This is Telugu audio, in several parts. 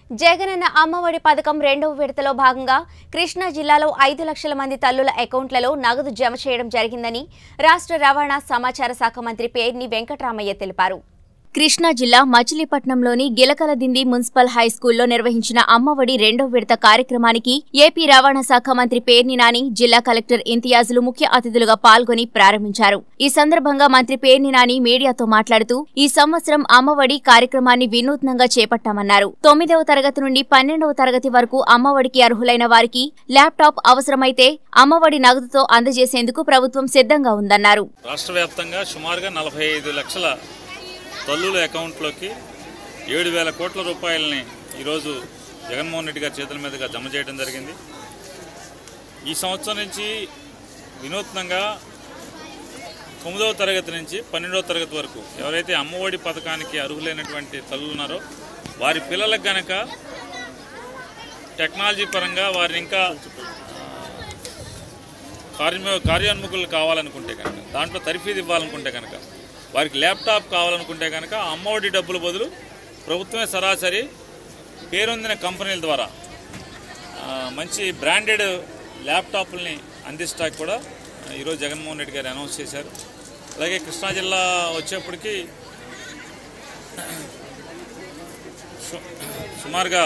జగనన్న అమ్మఒడి పథకం రెండవ విడతలో భాగంగా కృష్ణా జిల్లాలో ఐదు లక్షల మంది తల్లుల అకౌంట్లలో నగదు జమ చేయడం జరిగిందని రాష్ట్ర రవాణా సమాచార శాఖ మంత్రి పేర్ని వెంకట్రామయ్య తెలిపారు కృష్ణా జిల్లా మచిలీపట్నంలోని గిలకలదిండి మున్సిపల్ హై స్కూల్లో నిర్వహించిన అమ్మఒడి రెండో విడత కార్యక్రమానికి ఏపీ రవాణా శాఖ మంత్రి పేర్ని నాని జిల్లా కలెక్టర్ ఇంతియాజులు ముఖ్య అతిథులుగా పాల్గొని ప్రారంభించారు ఈ సందర్భంగా మంత్రి పేర్ని నాని మీడియాతో మాట్లాడుతూ ఈ సంవత్సరం అమ్మఒడి కార్యక్రమాన్ని వినూత్నంగా చేపట్టామన్నారు తొమ్మిదవ తరగతి నుండి పన్నెండవ తరగతి వరకు అమ్మఒడికి అర్హులైన వారికి ల్యాప్టాప్ అవసరమైతే అమ్మఒడి నగదుతో అందజేసేందుకు ప్రభుత్వం సిద్ధంగా ఉందన్నారు రాష్ట్ర వ్యాప్తంగా సుమారుగా నలభై ఐదు లక్షల తల్లుల అకౌంట్లోకి ఏడు వేల కోట్ల రూపాయలని ఈరోజు జగన్మోహన్ రెడ్డి గారి చేతుల మీదుగా జమ చేయడం జరిగింది ఈ సంవత్సరం నుంచి వినూత్నంగా తొమ్మిదవ తరగతి నుంచి పన్నెండవ తరగతి వరకు ఎవరైతే అమ్మఒడి పథకానికి అర్హులైనటువంటి తల్లులు ఉన్నారో వారి పిల్లలకు గనక టెక్నాలజీ పరంగా వారిని ఇంకా కార్య కార్యోన్ముఖులు కావాలనుకుంటే కనుక దాంట్లో తరఫీదు ఇవ్వాలనుకుంటే కనుక వారికి ల్యాప్టాప్ కావాలనుకుంటే కనుక అమ్మఒడి డబ్బుల బదులు ప్రభుత్వమే సరాసరి పేరొందిన కంపెనీల ద్వారా ఆ, మంచి బ్రాండెడ్ ల్యాప్టాప్లని అందిస్తాకి కూడా ఆ, ఈరోజు జగన్మోహన్ రెడ్డి గారు అనౌన్స్ చేశారు అలాగే కృష్ణా జిల్లా వచ్చేప్పటికి సు- సుమారుగా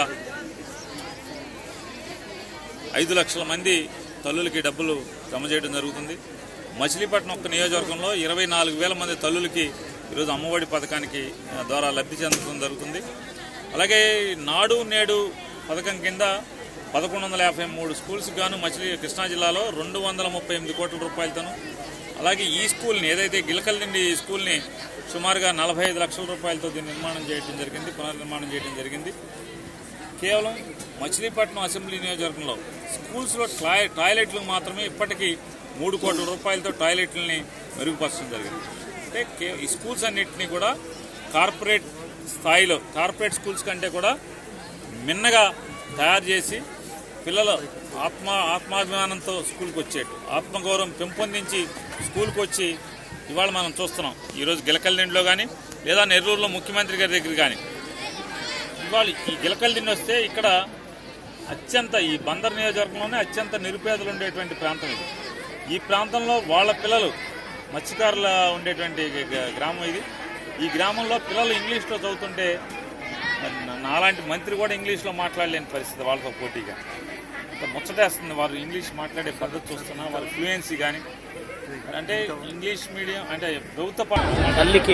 ఐదు లక్షల మంది తల్లులకి డబ్బులు జమ చేయడం జరుగుతుంది మచిలీపట్నం ఒక్క నియోజకవర్గంలో ఇరవై నాలుగు వేల మంది తల్లులకి ఈరోజు అమ్మఒడి పథకానికి ఆ, ద్వారా లబ్ధి చెందడం జరుగుతుంది అలాగే నాడు నేడు పథకం కింద పదకొండు వందల యాభై మూడు స్కూల్స్కి గాను మచిలీ కృష్ణా జిల్లాలో రెండు వందల ముప్పై ఎనిమిది కోట్ల రూపాయలతోనూ అలాగే ఈ స్కూల్ని ఏదైతే గిలకల్ నుండి ఈ స్కూల్ని సుమారుగా నలభై ఐదు లక్షల రూపాయలతో దీన్ని నిర్మాణం చేయడం జరిగింది పునర్నిర్మాణం చేయడం జరిగింది కేవలం మచిలీపట్నం అసెంబ్లీ నియోజకవర్గంలో స్కూల్స్లో టాయ్ టాయిలెట్లు మాత్రమే ఇప్పటికీ మూడు కోట్ల రూపాయలతో టాయిలెట్లని మెరుగుపరచడం జరిగింది అంటే కే- ఈ స్కూల్స్ అన్నింటినీ కూడా కార్పొరేట్ స్థాయిలో కార్పొరేట్ స్కూల్స్ కంటే కూడా మిన్నగా తయారు చేసి పిల్లలు ఆత్మ ఆత్మాభిమానంతో స్కూల్కి వచ్చేట్టు ఆత్మగౌరవం పెంపొందించి స్కూల్కి వచ్చి ఇవాళ మనం చూస్తున్నాం ఈరోజు గిలకల్లిండిలో కానీ లేదా నెల్లూరులో ముఖ్యమంత్రి గారి దగ్గర కానీ ఇవాళ ఈ గిలకల్ దిన్ని వస్తే ఇక్కడ అత్యంత ఈ బందర్ నియోజకవర్గంలోనే అత్యంత నిరుపేదలు ఉండేటువంటి ప్రాంతం ఇది ఈ ప్రాంతంలో వాళ్ళ పిల్లలు మత్స్యకారుల ఉండేటువంటి గ- గ- గ్రామం ఇది ఈ గ్రామంలో పిల్లలు ఇంగ్లీష్లో చదువుతుంటే మరి నా- నాలాంటి మంత్రి కూడా ఇంగ్లీష్లో మాట్లాడలేని పరిస్థితి వాళ్ళతో పోటీగా అంత ముచ్చటేస్తుంది వారు ఇంగ్లీష్ మాట్లాడే పద్ధతి చూస్తున్నా వాళ్ళ ఫ్లూయెన్సీ కానీ అంటే ఇంగ్లీష్ మీడియం అంటే ప్రభుత్వ పా- తల్లికి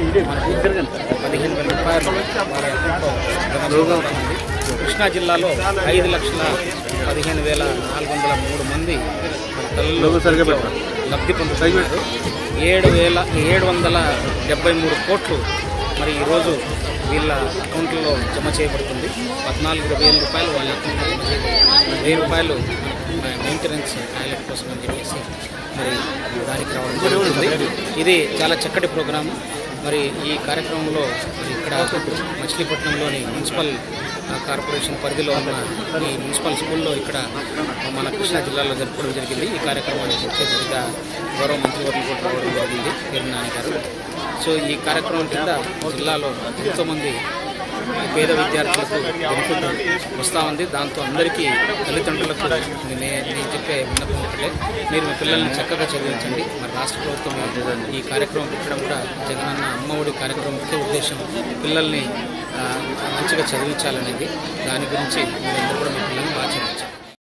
పదిహేను వేల రూపాయలు వాళ్ళ అకౌంట్లో జమ ఉంది కృష్ణా జిల్లాలో ఐదు లక్షల పదిహేను వేల నాలుగు వందల మూడు మంది మరి తల్లులు లబ్ధి పొందుతున్నారు ఏడు వేల ఏడు వందల డెబ్బై మూడు కోట్లు మరి ఈరోజు వీళ్ళ అకౌంట్లో జమ చేయబడుతుంది పద్నాలుగు వేల రూపాయలు వాళ్ళ అకౌంట్లో జమ చేయబడుతుంది వెయ్యి రూపాయలు మెయింటెనెన్స్ టాయిలెట్ కోసం అని చెప్పేసి మరి దానికి రావడం జరుగుతుంది ఇది చాలా చక్కటి ప్రోగ్రాము మరి ఈ కార్యక్రమంలో మరి ఇక్కడ మచిలీపట్నంలోని మున్సిపల్ ఆ, కార్పొరేషన్ పరిధిలో ఉన్న ఈ మున్సిపల్ స్కూల్లో ఇక్కడ మన కృష్ణా జిల్లాలో జరుపుకోవడం జరిగింది ఈ కార్యక్రమానికి ముఖ్య అతిథిగా గౌరవ మంత్రివర్యులు కూడా రావడం జరిగింది పేరు నాని గారు సో ఈ కార్యక్రమం కింద జిల్లాలో ఎంతోమంది పేద విద్యార్థులకు బెనిఫిట్ వస్తూ ఉంది దాంతో అందరికీ తల్లిదండ్రులకు నే- నేను చెప్పే విన్నపం ఒకటే మీరు మీ పిల్లల్ని చక్కగా చదివించండి మరి రాష్ట్ర ప్రభుత్వం ఈ కార్యక్రమం పెట్టడం కూడా జగనన్న అమ్మఒడి కార్యక్రమం ముఖ్య ఉద్దేశం పిల్లల్ని ఆ, మంచిగా చదివించాలనేది దాని గురించి మీరందరూ కూడా మీ పిల్లల్ని